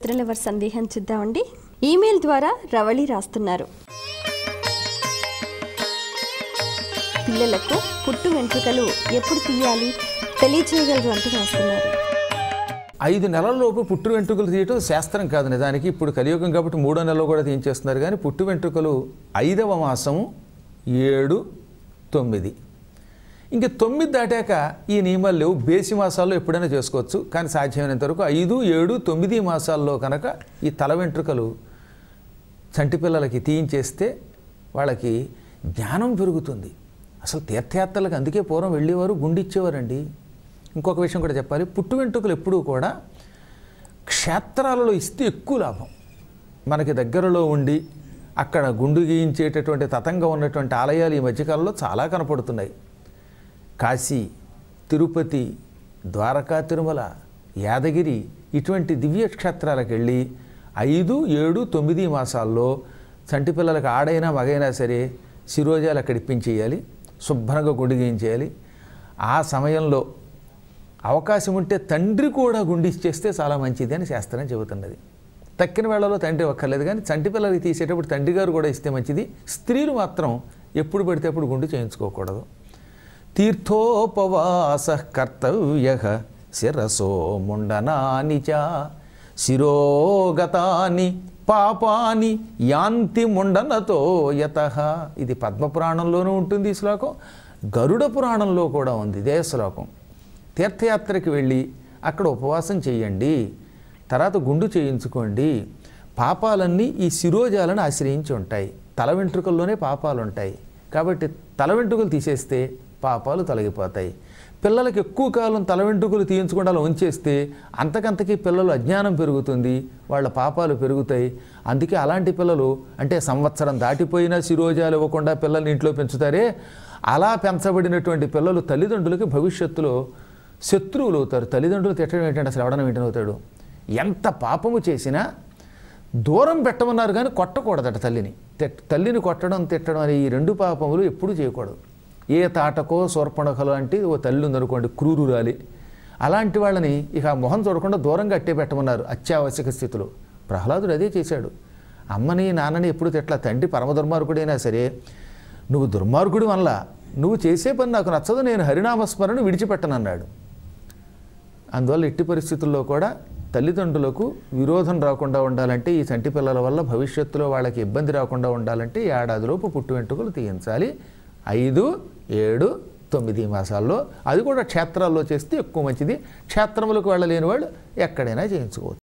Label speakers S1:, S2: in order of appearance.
S1: చిత్రలవర్ సందేహం చూద్దామండి ఈమెయిల్ ద్వారా రవళి రాస్తున్నారు పిల్లలకు పుట్టు వెంట్రుకలు ఎప్పుడు తీయాలి తెలియచేయగలరు అంటూ రాస్తున్నారు
S2: ఐదు నెలల్లోపు పుట్టు వెంట్రుకలు తీయటం శాస్త్రం కాదు నిజానికి ఇప్పుడు కలియుగం కాబట్టి మూడో నెలలో కూడా తీయించేస్తున్నారు కానీ పుట్టు వెంట్రుకలు ఐదవ మాసము ఏడు తొమ్మిది ఇంక తొమ్మిది దాటాక ఈ నియమాలు లేవు బేసి మాసాల్లో ఎప్పుడైనా చేసుకోవచ్చు కానీ సాధ్యమైనంత వరకు ఐదు ఏడు తొమ్మిది మాసాల్లో కనుక ఈ తల వెంట్రుకలు చంటి పిల్లలకి తీయించేస్తే వాళ్ళకి జ్ఞానం పెరుగుతుంది అసలు తీర్థయాత్రలకు అందుకే పూర్వం వెళ్ళేవారు గుండిచ్చేవారండి ఇంకొక విషయం కూడా చెప్పాలి పుట్టు వెంట్రుకలు ఎప్పుడూ కూడా క్షేత్రాలలో ఇస్తే ఎక్కువ లాభం మనకి దగ్గరలో ఉండి అక్కడ గుండు గీయించేటటువంటి తతంగా ఉన్నటువంటి ఆలయాలు ఈ మధ్యకాలంలో చాలా కనపడుతున్నాయి కాశీ తిరుపతి ద్వారకా తిరుమల యాదగిరి ఇటువంటి దివ్య క్షేత్రాలకు వెళ్ళి ఐదు ఏడు తొమ్మిది మాసాల్లో చంటి పిల్లలకు ఆడైనా మగైనా సరే శిరోజాలు అక్కడ ఇప్పించేయాలి శుభ్రంగా గుండు గీయించేయాలి ఆ సమయంలో అవకాశం ఉంటే తండ్రి కూడా గుండి ఇచ్చేస్తే చాలా మంచిది అని శాస్త్రం చెబుతున్నది తక్కిన వేళలో తండ్రి ఒక్కర్లేదు కానీ చంటి పిల్లలకి తీసేటప్పుడు తండ్రి గారు కూడా ఇస్తే మంచిది స్త్రీలు మాత్రం ఎప్పుడు పడితే అప్పుడు గుండు చేయించుకోకూడదు తీర్థోపవాస కర్తవ్య శిరసో ముండనాని చ శిరోగతాని పాపాని యాంతి ముండనతో యత ఇది పద్మపురాణంలోనూ ఉంటుంది ఈ శ్లోకం గరుడ పురాణంలో కూడా ఉంది ఇదే శ్లోకం తీర్థయాత్రకి వెళ్ళి అక్కడ ఉపవాసం చేయండి తర్వాత గుండు చేయించుకోండి పాపాలన్నీ ఈ శిరోజాలను ఆశ్రయించి ఉంటాయి తల వెంట్రుకల్లోనే పాపాలు ఉంటాయి కాబట్టి తల వెంట్రుకలు తీసేస్తే పాపాలు తొలగిపోతాయి పిల్లలకి ఎక్కువ కాలం తల వెంట్రుకలు తీయించకుండా అలా ఉంచేస్తే అంతకంతకీ పిల్లలు అజ్ఞానం పెరుగుతుంది వాళ్ళ పాపాలు పెరుగుతాయి అందుకే అలాంటి పిల్లలు అంటే సంవత్సరం దాటిపోయినా శిరోజాలు ఇవ్వకుండా పిల్లల్ని ఇంట్లో పెంచుతారే అలా పెంచబడినటువంటి పిల్లలు తల్లిదండ్రులకి భవిష్యత్తులో శత్రువులు అవుతారు తల్లిదండ్రులు తిట్టడం ఏంటంటే అసలు ఎవడన వింటనవుతాడు ఎంత పాపము చేసినా దూరం పెట్టమన్నారు కానీ కొట్టకూడదట తల్లిని తిట్- తల్లిని కొట్టడం తిట్టడం అనే ఈ రెండు పాపములు ఎప్పుడూ చేయకూడదు ఏ తాటకో సోర్పణకో లాంటి ఓ తల్లి ఉందనుకోండి క్రూరురాలి అలాంటి వాళ్ళని ఇక ఆ మొహం చూడకుండా దూరంగా అట్టే పెట్టమన్నారు అత్యావశ్యక స్థితిలో ప్రహ్లాదుడు అదే చేశాడు అమ్మని నాన్నని ఎప్పుడు తిట్లా తండ్రి పరమ దుర్మార్గుడైనా సరే నువ్వు దుర్మార్గుడు వల్ల నువ్వు చేసే పని నాకు నచ్చదు నేను హరినామస్మరణ విడిచిపెట్టనన్నాడు అందువల్ల ఎట్టి పరిస్థితుల్లో కూడా తల్లిదండ్రులకు విరోధం రాకుండా ఉండాలంటే ఈ చంటి పిల్లల వల్ల భవిష్యత్తులో వాళ్ళకి ఇబ్బంది రాకుండా ఉండాలంటే ఏడాదిలోపు పుట్టు వెంట్రుకలు తీయించాలి ఐదు ఏడు తొమ్మిది మాసాల్లో అది కూడా క్షేత్రాల్లో చేస్తే ఎక్కువ మంచిది క్షేత్రములకు వెళ్ళలేని వాళ్ళు ఎక్కడైనా చేయించుకోవచ్చు